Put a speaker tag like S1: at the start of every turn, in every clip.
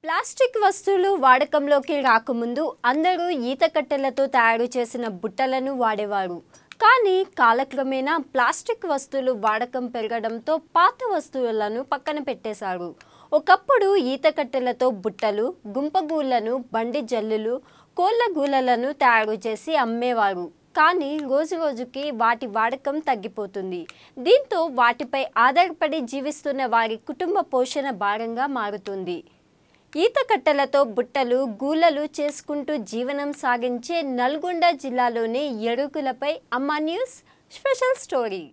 S1: plastic వస్తువులు వాడకంలోకి రాకముందు అందరూ ఈత కట్టెలతో తయారు చేసిన బుట్టలను వాడేవారు కానీ కాలక్రమేణా ప్లాస్టిక్ వస్తువులు వాడకం పెరగడంతో పాత వస్తువులను పక్కన పెట్టేశారు ఒకప్పుడు ఈత కట్టెలతో బుట్టలు గుంపగూళ్ళను బండి జల్లులు కోళ్ళ గూళ్ళలను తయారు చేసి అమ్మేవారు కానీ రోజు రోజుకి వాటి వాడకం తగ్గిపోతుంది దీంతో వాటిపై ఆధారపడి జీవిస్తున్న వారి కుటుంబ పోషణ భారంగా మారుతుంది ఈత కట్టెలతో బుట్టలు గూలలు చేసుకుంటూ జీవనం సాగించే నల్గొండ జిల్లాలోని ఎరుకులపై అమ్మా న్యూస్ స్పెషల్ స్టోరీ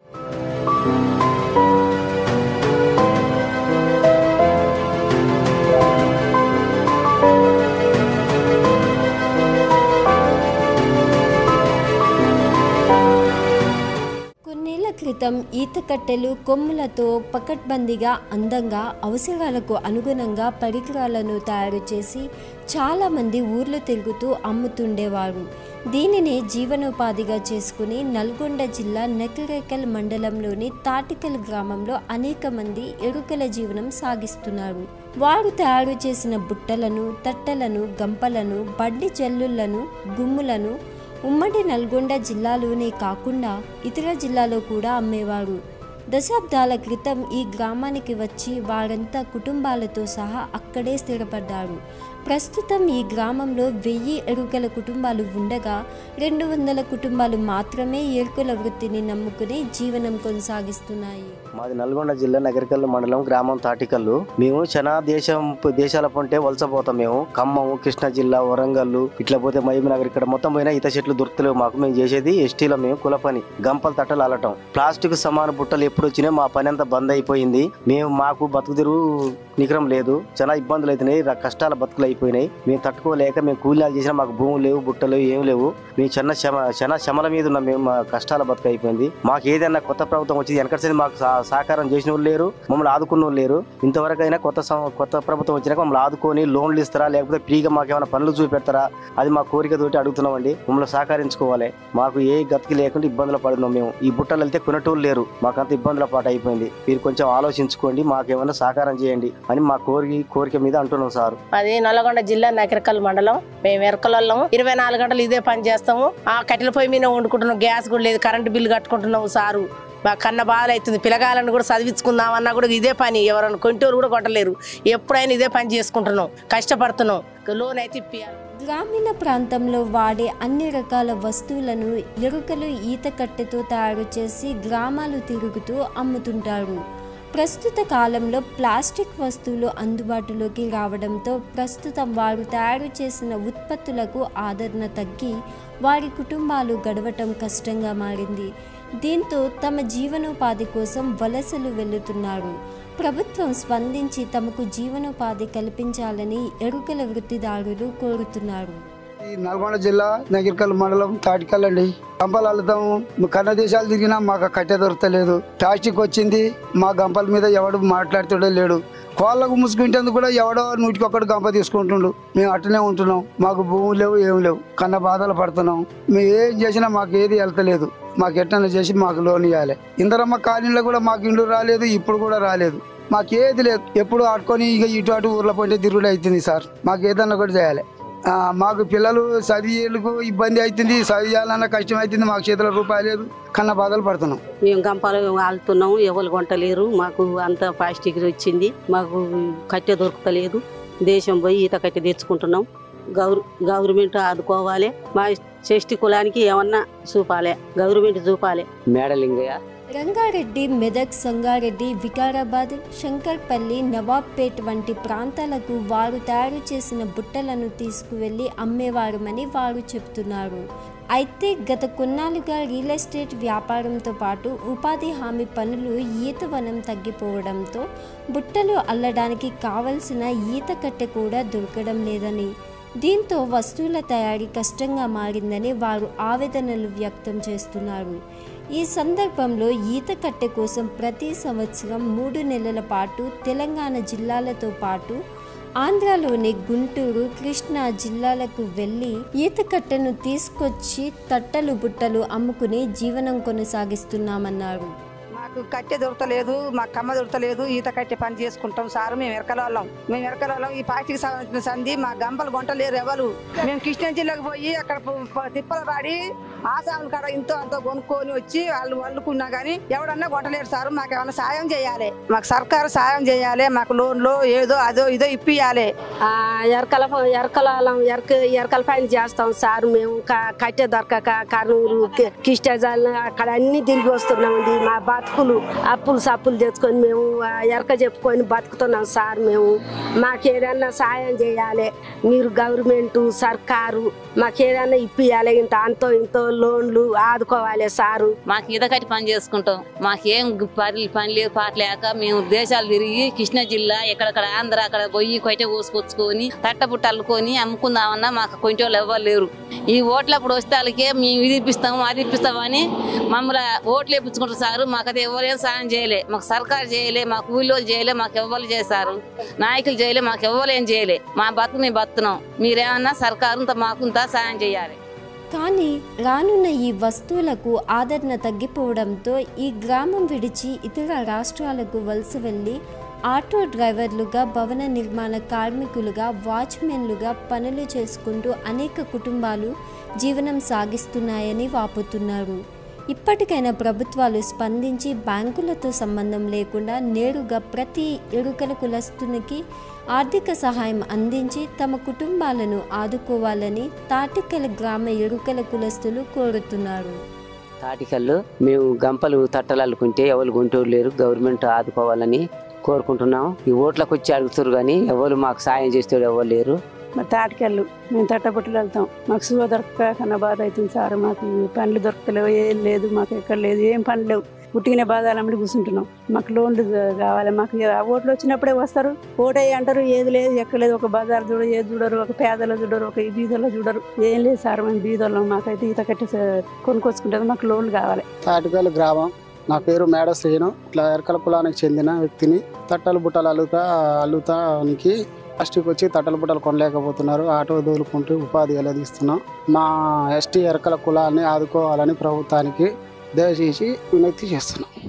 S1: కొన్నేళ్ల క్రితం ఈత కట్టెలు కొమ్ములతో పకడ్బందీగా అందంగా అవసరాలకు అనుగుణంగా పరికరాలను తయారు చేసి చాలామంది ఊర్లు తిరుగుతూ అమ్ముతుండేవారు దీనినే జీవనోపాధిగా చేసుకుని నల్గొండ జిల్లా నకిరేకల్ మండలంలోని తాటికల్ గ్రామంలో అనేక మంది ఎరుకల జీవనం సాగిస్తున్నారు వారు తయారు చేసిన బుట్టలను తట్టలను గంపలను బండి జల్లులను గుమ్ములను ఉమ్మడి నల్గొండ జిల్లాలోనే కాకుండా ఇతర జిల్లాలో కూడా అమ్మేవారు దశాబ్దాల క్రితం ఈ గ్రామానికి వచ్చి వారంతా కుటుంబాలతో సహా అక్కడే స్థిరపడ్డారు ప్రస్తుతం ఈ గ్రామంలో వెయ్యి ఎరుకల కుటుంబాలు ఉండగా రెండు వందల కుటుంబాలు మాత్రమే ఎరుకల వృత్తిని నమ్ముకుని జీవనం కొనసాగిస్తున్నాయి
S2: మాది నల్గొండ జిల్లా నగరికల్లు మండలం గ్రామం తాటికల్లు మేము చాలా దేశం దేశాల పొంటే వలసపోతాం మేము ఖమ్మం కృష్ణా జిల్లా వరంగల్ ఇట్లా పోతే మహబూబ్ నగర్ ఇక్కడ మొత్తం పోయినా ఈత చెట్లు దొరుకుతలేవు మాకు మేము చేసేది ఎస్టీలో మేము కుల పని గంపలు తట్టలు అల్లటం ప్లాస్టిక్ సమాన బుట్టలు ఎప్పుడు వచ్చినా మా పని అంతా బంద్ అయిపోయింది మేము మాకు బతుకు తెరువు నికరం లేదు చాలా ఇబ్బందులు అవుతున్నాయి ర- కష్టాల బతుకులు అయిపోయినాయి మేము తట్టుకోలేక మేము కూలీలు చేసినా మాకు భూములు లేవు బుట్టలు ఏం లేవు మేము చిన్న శమ చిన్న శమల మీద ఉన్నాం మేము మా కష్టాల బతుకు అయిపోయింది మాకు ఏదైనా కొత్త ప్రభుత్వం వచ్చింది వెనకటి మాకు సహ- సహకారం చేసిన వాళ్ళు లేరు మమ్మల్ని ఆదుకున్న వాళ్ళు లేరు ఇంతవరకు అయినా కొత్త సం- కొత్త ప్రభుత్వం వచ్చినాక మమ్మల్ని ఆదుకొని లోన్లు ఇస్తారా లేకపోతే ఫ్రీగా మాకు ఏమైనా పనులు చూపెడతారా అది మా కోరిక తోటి అడుగుతున్నామండి మమ్మల్ని సహకరించుకోవాలి మాకు ఏ గతికి లేకుండా ఇబ్బందులు పడుతున్నాం మేము ఈ బుట్టలు వెళ్తే కొనేటోళ్ళు లేరు మాకంత ఇబ్బందుల పాటు అయిపోయింది మీరు కొంచెం ఆలోచించుకోండి మాకు ఏమైనా సహకారం చేయండి అని మా కోరిక కోరిక మీద అంటున్నాం సార్
S3: అది నల్లగొండ జిల్లా నకరికల్ మండలం మేము ఎరకలళ్ళం ఇరవై నాలుగు గంటలు ఇదే పని చేస్తాము ఆ కట్టెల పొయ్యి మీద వండుకుంటున్నాం గ్యాస్ కూడా లేదు కరెంటు బిల్లు కట్టుకుంటున్నాము సారు మా కన్న బాధలు అవుతుంది పిల్లగాలను కూడా చదివించుకుందామన్నా కూడా ఇదే పని ఎవరైనా కొంటోరు కూడా కొట్టలేరు ఎప్పుడైనా ఇదే పని చేసుకుంటున్నాం కష్టపడుతున్నాం లోన్ అయితే ఇప్పియాలి
S1: గ్రామీణ ప్రాంతంలో వాడే అన్ని రకాల వస్తువులను ఎరుకలు ఈత కట్టెతో తయారు చేసి గ్రామాలు తిరుగుతూ అమ్ముతుంటారు ప్రస్తుత కాలంలో ప్లాస్టిక్ వస్తువులు అందుబాటులోకి రావడంతో ప్రస్తుతం వారు తయారు చేసిన ఉత్పత్తులకు ఆదరణ తగ్గి వారి కుటుంబాలు గడవటం కష్టంగా మారింది దీంతో తమ జీవనోపాధి కోసం వలసలు వెళ్తున్నారు ప్రభుత్వం స్పందించి తమకు జీవనోపాధి కల్పించాలని ఎరుకల వృత్తిదారులు కోరుతున్నారు
S4: ఈ నల్గొండ జిల్లా నగిరికల్ మండలం తాటికల్ అండి గంపలు అల్లుతాము కన్న దేశాలు తిరిగినా మాకు కట్టె దొరకలేదు ప్లాస్టిక్ వచ్చింది మా గంపల మీద ఎవడు మాట్లాడుతాడో లేడు కోళ్ళకు ముసుకుంటేందుకు కూడా ఎవడో నూటికొక్కడు గంప తీసుకుంటుండు మేము అట్టనే ఉంటున్నాం మాకు భూములు లేవు ఏం లేవు కన్న బాధలు పడుతున్నాం మేము ఏం చేసినా మాకు ఏది వెళ్తలేదు మాకు ఎట్టన చేసి మాకు లోన్ ఇవ్వాలి ఇందరమ్మ కాలనీలో కూడా మాకు ఇండ్లు రాలేదు ఇప్పుడు కూడా రాలేదు మాకేది లేదు ఎప్పుడు ఆడుకొని ఇక ఇటు అటు ఊర్లో పోతే తిరుగుడు అవుతుంది సార్ మాకు ఏదన్నా కూడా చేయాలి ఆ, మాకు పిల్లలు చదివేందుకు ఇబ్బంది అవుతుంది చదివేయాలన్న కష్టం అవుతుంది మాకు చేతిలో రూపాయలు లేదు కన్నా బాధలు పడుతున్నాం
S5: మేము గంపాలు ఆలుతున్నాము ఎవరు కొంటలేరు మాకు అంత ప్లాస్టిక్ వచ్చింది మాకు కట్టె దొరకలేదు దేశం పోయి ఈత కట్టె తెచ్చుకుంటున్నాం గౌర్ గవర్నమెంట్ ఆదుకోవాలి మా షష్టి కులానికి ఏమన్నా చూపాలి గవర్నమెంట్ చూపాలి
S2: మేడలింగయ్య
S1: రంగారెడ్డి మెదక్ సంగారెడ్డి వికారాబాద్ శంకర్పల్లి నవాబ్పేట్ వంటి ప్రాంతాలకు వారు తయారు చేసిన బుట్టలను తీసుకువెళ్లి అమ్మేవారమని వారు చెప్తున్నారు అయితే గత కొన్నాళ్ళుగా రియల్ ఎస్టేట్ వ్యాపారంతో పాటు ఉపాధి హామీ పనులు ఈత వనం తగ్గిపోవడంతో బుట్టలు అల్లడానికి కావలసిన ఈత కట్టె కూడా దొరకడం లేదని దీంతో వస్తువుల తయారీ కష్టంగా మారిందని వారు ఆవేదనలు వ్యక్తం చేస్తున్నారు ఈ సందర్భంలో ఈత కట్టె కోసం ప్రతి సంవత్సరం మూడు నెలల పాటు తెలంగాణ జిల్లాలతో పాటు ఆంధ్రాలోని గుంటూరు కృష్ణా జిల్లాలకు వెళ్ళి ఈత కట్టెను తీసుకొచ్చి తట్టలు బుట్టలు అమ్ముకుని జీవనం కొనసాగిస్తున్నామన్నారు
S3: మా
S6: మాకు కట్టె దొరకలేదు మాకు కమ్మ దొరకలేదు ఈత కట్టె పని చేసుకుంటాం సార్ మేము ఎరకల వాళ్ళం మేము ఎరకల వాళ్ళం ఈ పార్టీకి సంబంధించిన సంధి మా గంపలు గొంటలేరు ఎవరు మేము కృష్ణా జిల్లాకు పోయి అక్కడ పు- ప- తిప్పలు పాడి ఆసాముల కాడ ఇంతో అంతో కొనుక్కొని వచ్చి వాళ్ళు వల్లుకున్నా కానీ ఎవడన్నా కొట్టలేరు సార్ మాకు ఏమన్నా సాయం చేయాలి మాకు సర్కారు సాయం చేయాలి మాకు లోన్లో ఏదో అదో ఇదో ఇప్పియాలి
S5: ఆ, ఎరకల ఎరకల ఎరక ఎరకల పని చేస్తాం సార్ మేము క- కట్టె దొరకక కర్నూలు కి- కిష్టజాల అక్కడ అన్ని తిరిగి వస్తున్నామండి మా బతుకులు అప్పులు సప్పులు తెచ్చుకొని మేము ఆ, ఎరక చెప్పుకొని బతుకుతున్నాం సార్ మేము మాకేదన్నా సాయం చేయాలి మీరు గవర్నమెంట్ సర్కారు మాకేదన్నా ఇప్పియాలి ఇంత అంతో ఇంతో లోన్లు ఆదుకోవాలి సారు
S7: మాకు ఈత కట్టి పని చేసుకుంటాం మాకేం పని పని లేదు పాట లేక మేము దేశాలు తిరిగి కృష్ణా జిల్లా ఎక్కడక్కడ ఆంధ్ర అక్కడ పోయి కొయ్య కోసుకొచ్చుకొని తట్టబుట్ట అల్లుకొని అమ్ముకుందామన్నా మాకు కొంచెం ఎవ్వరు లేరు ఈ ఓట్లప్పుడు వస్తే వాళ్ళకే మేము ఇది ఇప్పిస్తాము అది ఇప్పిస్తామని మమ్మల్ని ఓట్లు వేయించుకుంటారు సారు మాకు అది ఎవరేం సాయం చేయలే మాకు సర్కారు చేయలే మాకు ఊళ్ళో చేయలే మాకు ఎవ్వరు చేశారు నాయకులు చేయలే మాకు ఎవ్వరు ఏం చేయలే మా బతుకు మేము బతున్నాం మీరేమన్నా సర్కారు ఇంత మాకు ఇంత సాయం చేయాలి
S1: కానీ రానున్న ఈ వస్తువులకు ఆదరణ తగ్గిపోవడంతో ఈ గ్రామం విడిచి ఇతర రాష్ట్రాలకు వలస వెళ్ళి ఆటో డ్రైవర్లుగా భవన నిర్మాణ కార్మికులుగా వాచ్మెన్లుగా పనులు చేసుకుంటూ అనేక కుటుంబాలు జీవనం సాగిస్తున్నాయని వాపోతున్నారు ఇప్పటికైనా ప్రభుత్వాలు స్పందించి బ్యాంకులతో సంబంధం లేకుండా నేరుగా ప్రతి ఎరుకల కులస్తునికి ఆర్థిక సహాయం అందించి తమ కుటుంబాలను ఆదుకోవాలని తాటికల గ్రామ ఎరుకల కులస్తులు కోరుతున్నారు
S8: తాటికల్లు మేము గంపలు తట్టలు అల్లుకుంటే ఎవరు గుంటూరు లేరు గవర్నమెంట్ ఆదుకోవాలని కోరుకుంటున్నాం ఈ ఓట్లకు వచ్చి అడుగుతారు కానీ ఎవరు మాకు సాయం చేస్తాడు ఎవరు లేరు
S9: మా తాటికెళ్ళు మేము తట్టబుట్టలు వెళ్తాం మాకు సువ దొరకక కన్నా బాధ అవుతుంది సార్ మాకు ఈ పనులు దొరకలేవు ఏం లేదు మాకు ఎక్కడ లేదు ఏం పనులు లేవు పుట్టిన బాధాలమ్మడి కూర్చుంటున్నాం మాకు లోన్లు కావాలి మాకు ఆ ఓట్లు వచ్చినప్పుడే వస్తారు ఓటు వేయి అంటారు ఏది లేదు ఎక్కడ లేదు ఒక బజార్ చూడరు ఏది చూడరు ఒక పేదలు చూడరు ఒక బీదలో చూడరు ఏం లేదు సార్ మేము బీదోళ్ళం మాకైతే ఈత కట్టి కొనుక్కొచ్చుకుంటారు మాకు లోన్లు కావాలి
S10: తాటికల్ గ్రామం నా పేరు మేడ శ్రీను ఇట్లా ఎరకల కులానికి చెందిన వ్యక్తిని తట్టలు బుట్టలు అల్లుతా అల్లుతానికి ప్లాస్టిక్ వచ్చి తట్టలు బుట్టలు కొనలేకపోతున్నారు ఆటో దోలుకుంటూ ఉపాధి ఎలదీస్తున్నాం మా ఎస్టీ ఎరకల కులాన్ని ఆదుకోవాలని ప్రభుత్వానికి దయచేసి వినతి చేస్తున్నాం